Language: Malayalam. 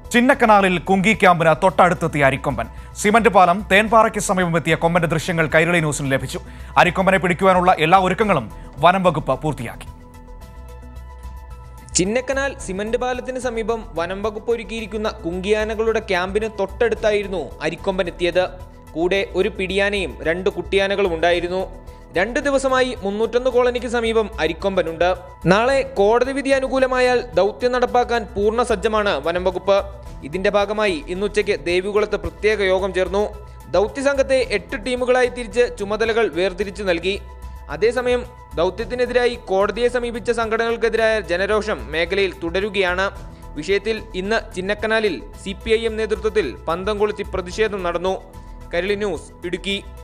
ചിന്നക്കനാലിൽ കുങ്കി ക്യാമ്പിന് തൊട്ടടുത്തെത്തിയ അരിക്കൊമ്പൻ സിമന്റ് പാലം തേൻപാറയ്ക്ക് സമീപമെത്തിയ കൊമ്പന്റെ ദൃശ്യങ്ങൾ കൈരളി ന്യൂസിന് ലഭിച്ചു അരിക്കൊമ്പനെ പിടിക്കുവാനുള്ള എല്ലാ ഒരുക്കങ്ങളും വനം വകുപ്പ് പൂർത്തിയാക്കി ചിന്നക്കനാൽ സിമന്റ് പാലത്തിന് സമീപം വനം വകുപ്പ് ഒരുക്കിയിരിക്കുന്ന കുങ്കിയാനകളുടെ ക്യാമ്പിന് തൊട്ടടുത്തായിരുന്നു അരിക്കൊമ്പൻ എത്തിയത് കൂടെ ഒരു പിടിയാനയും രണ്ട് കുട്ടിയാനകളും ഉണ്ടായിരുന്നു രണ്ട് ദിവസമായി മുന്നൂറ്റൊന്ന് കോളനിക്ക് സമീപം അരിക്കൊമ്പനുണ്ട് നാളെ കോടതി വിധി അനുകൂലമായാൽ ദൗത്യം നടപ്പാക്കാൻ പൂർണ്ണ സജ്ജമാണ് വനം വകുപ്പ് ഇതിന്റെ ഭാഗമായി ഇന്നുച്ചയ്ക്ക് ദേവികുളത്ത് പ്രത്യേക യോഗം ചേർന്നു ദൗത്യ സംഘത്തെ എട്ട് ടീമുകളായി തിരിച്ച് ചുമതലകൾ വേർതിരിച്ചു നൽകി അതേസമയം ദൗത്യത്തിനെതിരായി കോടതിയെ സമീപിച്ച സംഘടനകൾക്കെതിരായ ജനരോഷം മേഖലയിൽ തുടരുകയാണ് വിഷയത്തിൽ ഇന്ന് ചിന്നക്കനാലിൽ സി നേതൃത്വത്തിൽ പന്തം കൊളുത്തി പ്രതിഷേധം നടന്നു കരളി ന്യൂസ് ഇടുക്കി